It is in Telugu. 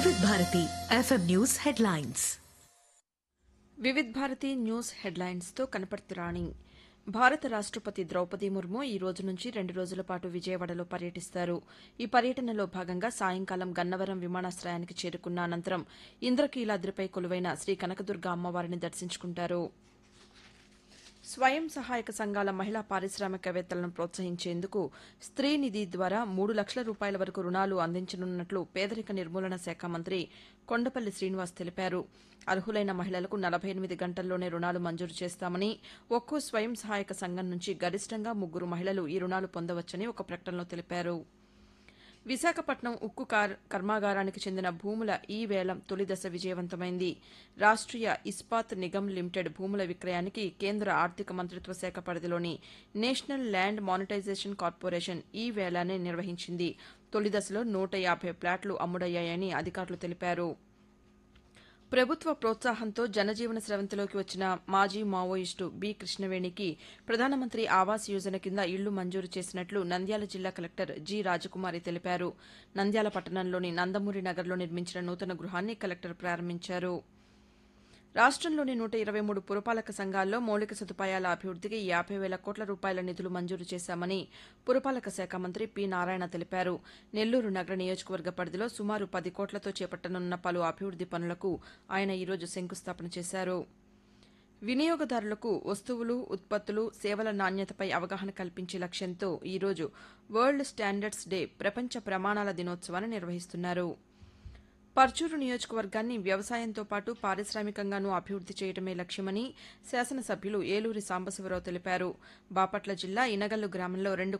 వివిధ Bharati FM news headlines Vividh Bharati news హెడ్లైన్స్తో కనపర్తి రాణి భారత రాష్టపతి ద్రౌపది ముర్ము ఈ రోజు నుంచి రెండు రోజుల పాటు విజయవాడలో పర్యటిస్తారు ఈ పర్యటనలో భాగంగా సాయంకాలం గన్నవరం విమానాశ్రయానికి చేరుకున్న అనంతరం ఇంద్రకీలాద్రిపై కొలువైన శ్రీ కనకదుర్గ అమ్మవారిని దర్శించుకుంటారు స్వయం సహాయక సంఘాల మహిళా పారిశ్రామికవేత్తలను ప్రోత్సహించేందుకు స్త్రీ నిధి ద్వారా మూడు లక్షల రూపాయల వరకు రుణాలు అందించనున్నట్లు పేదరిక నిర్మూలన శాఖ మంత్రి కొండపల్లి శ్రీనివాస్ తెలిపారు అర్హులైన మహిళలకు నలభై ఎనిమిది గంటల్లోనే రుణాలు మంజూరు చేస్తామని ఒక్కో స్వయం సహాయక సంఘం నుంచి గరిష్టంగా ముగ్గురు మహిళలు ఈ రుణాలు పొందవచ్చని ఒక ప్రకటనలో తెలిపారు విశాఖపట్నం ఉక్కు కార్ కర్మాగారానికి చెందిన భూముల ఈ వేలం తొలి దశ విజయవంతమైంది రాష్ట్రీయ ఇస్పాత్ నిగమ్ లిమిటెడ్ భూముల విక్రయానికి కేంద్ర ఆర్థిక మంత్రిత్వ శాఖ పరిధిలోని నేషనల్ ల్యాండ్ మానిటైజేషన్ కార్పొరేషన్ ఈ వేలాన్ని నిర్వహించింది తొలి దశలో నూట యాభై ప్లాట్లు అమ్ముడయ్యాయని అధికారులు తెలిపారు ప్రభుత్వ ప్రోత్సాహంతో జనజీవన స్రవంతిలోకి వచ్చిన మాజీ మావోయిస్టు బి కృష్ణవేణికి ప్రధానమంత్రి ఆవాస్ యోజన కింద ఇళ్లు మంజూరు చేసినట్లు నంద్యాల జిల్లా కలెక్టర్ జి రాజకుమారి తెలిపారు నంద్యాల పట్టణంలోని నందమూరి నగర్లో నిర్మించిన నూతన గృహాన్ని కలెక్టర్ ప్రారంభించారు రాష్టంలోని నూట ఇరవై మూడు పురపాలక సంఘాల్లో మౌలిక సదుపాయాల అభివృద్దికి యాభై వేల కోట్ల రూపాయల నిధులు మంజూరు చేశామని పురపాలక శాఖ మంత్రి పి నారాయణ తెలిపారు నెల్లూరు నగర నియోజకవర్గ పరిధిలో సుమారు పది కోట్లతో చేపట్టనున్న పలు అభివృద్ది పనులకు ఆయన ఈరోజు శంకుస్థాపన చేశారు వినియోగదారులకు వస్తువులు ఉత్పత్తులు సేవల నాణ్యతపై అవగాహన కల్పించే లక్ష్యంతో ఈరోజు వరల్డ్ స్టాండర్డ్స్ డే ప్రపంచ ప్రమాణాల దినోత్సవాన్ని నిర్వహిస్తున్నారు పర్చూరు నియోజకవర్గాన్ని వ్యవసాయంతో పాటు పారిశ్రామికంగానూ అభివృద్ది చేయడమే లక్ష్యమని శాసనసభ్యులు ఏలూరి సాంబశివరావు తెలిపారు బాపట్ల జిల్లా ఇనగల్లు గ్రామంలో రెండు